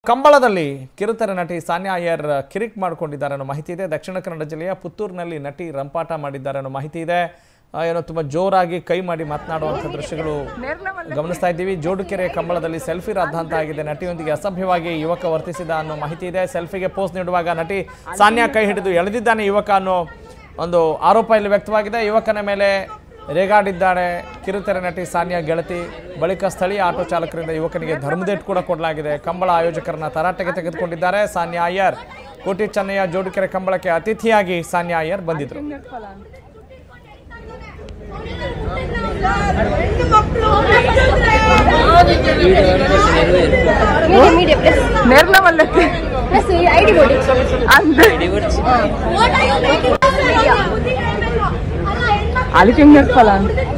ಕಂಬಳದಲ್ಲಿ ಕಿರುತೆರೆ ನಟಿ ಸಾನ್ಯಾ ಅಯ್ಯರ್ ಕಿರಿಕ್ ಮಾಡಿಕೊಂಡಿದ್ದಾರೆ ಅನ್ನೋ ಮಾಹಿತಿ ಇದೆ ದಕ್ಷಿಣ ಕನ್ನಡ ಜಿಲ್ಲೆಯ ಪುತ್ತೂರಿನಲ್ಲಿ ನಟಿ ರಂಪಾಟ ಮಾಡಿದ್ದಾರೆ ಅನ್ನೋ ಮಾಹಿತಿ ಇದೆ ಆ, ಏನೋ ತುಂಬ ಜೋರಾಗಿ ಕೈ ಮಾಡಿ ಮಾತನಾಡುವಂಥ ದೃಶ್ಯಗಳು ಗಮನಿಸ್ತಾ ಇದ್ದೀವಿ ಜೋಡುಕೆರೆ ಕಂಬಳದಲ್ಲಿ ಸೆಲ್ಫಿ ರಾದ್ದಾಂತ ಆಗಿದೆ ನಟಿಯೊಂದಿಗೆ ಅಸಭ್ಯವಾಗಿ ಯುವಕ ವರ್ತಿಸಿದ ಅನ್ನೋ ಮಾಹಿತಿ ಇದೆ ಸೆಲ್ಫಿಗೆ ಪೋಸ್ ನೀಡುವಾಗ ನಟಿ ಸಾನ್ಯಾ ಕೈ ಹಿಡಿದು ಎಳೆದಿದ್ದಾನೆ ಯುವಕ ಅನ್ನೋ ಒಂದು ಆರೋಪ ಇಲ್ಲಿ ವ್ಯಕ್ತವಾಗಿದೆ ಯುವಕನ ಮೇಲೆ ರೇಗಾಡಿದ್ದಾಳೆ ಕಿರುತೆರೆ ನಟಿ ಸಾನ್ಯಾ ಗೆಳತಿ ಬಳಿಕ ಸ್ಥಳೀಯ ಆಟೋ ಚಾಲಕರಿಂದ ಯುವಕನಿಗೆ ಧರ್ಮದೇಟ್ ಕೂಡ ಕೊಡಲಾಗಿದೆ ಕಂಬಳ ಆಯೋಜಕರನ್ನ ತರಾಟೆಗೆ ತೆಗೆದುಕೊಂಡಿದ್ದಾರೆ ಸಾನ್ಯಾ ಅಯ್ಯರ್ ಕೋಟಿ ಚೆನ್ನಯ್ಯ ಜೋಡುಕೆರೆ ಕಂಬಳಕ್ಕೆ ಅತಿಥಿಯಾಗಿ ಸಾನ್ಯಾ ಅಯ್ಯರ್ ಬಂದಿದ್ರು మీడియం మీడియం ప్లస్ నిర్ల వల్లకి ప్లస్ ఐడి బోర్డు అంతే అలికి నేర్పాలా